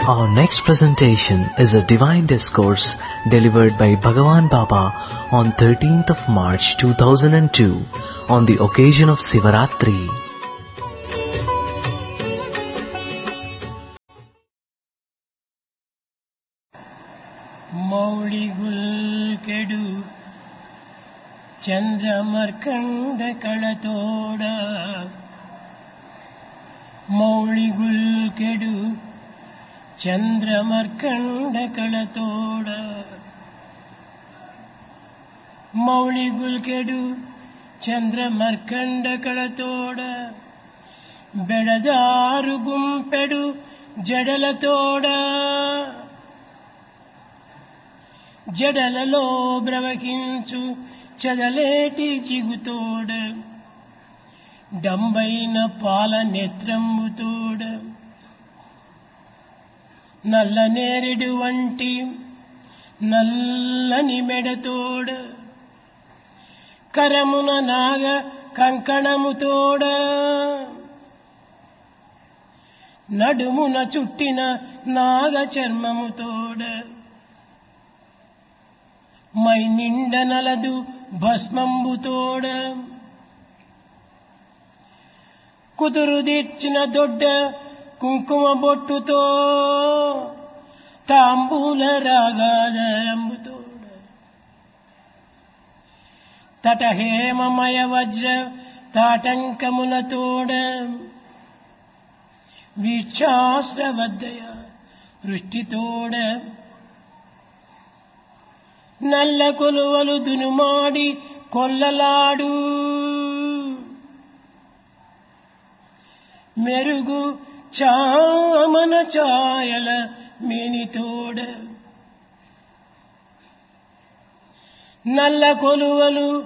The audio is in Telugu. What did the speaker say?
Our next presentation is a divine discourse delivered by Bhagavan Baba on 13th of March 2002 on the occasion of Sivaratri. ಮೌಳಿಗುಲ್ಕೆಡು ಚಂದ್ರಮರ್ಕಂಡ ಕಳತೋಡ ಮೌಳಿಗುಲ್ಕೆಡು ಚಂದ್ರಮರ್ಕಂಡ ಕಳತೋಡ ಮೌಳಿಗುಲ್ಕೆಡು ಚಂದ್ರಮರ್ಕಂಡ ಕಳತೋಡ ಬೆಳದಾರು ಗುಂಪೆಡು జడలతోడ జడలలో బ్రవకించు చదలేటి జిగుతోడ డంబైన పాల నేత్రంబుతోడ నల్ల నేరెడు వంటి నల్లని మెడతోడ కరమున నాగ కంకణముతోడ నడుమున చుట్టిన నాగ చర్మముతోడ మై నిండ నలదు భస్మంబుతోడ కుదురు తీర్చిన దొడ్డ కుంకుమ బొట్టుతో తాంబూల రాగాదరంబుతోడ తటహేమమయ వజ్ర తాటంకములతోడ వీక్షాశ్రవద్దయ వృష్టితోడ నల్ల కొలువలు దునుమాడి కొల్లలాడు మెరుగు చామన ఛాయల మేనితోడ నల్ల కొలువలు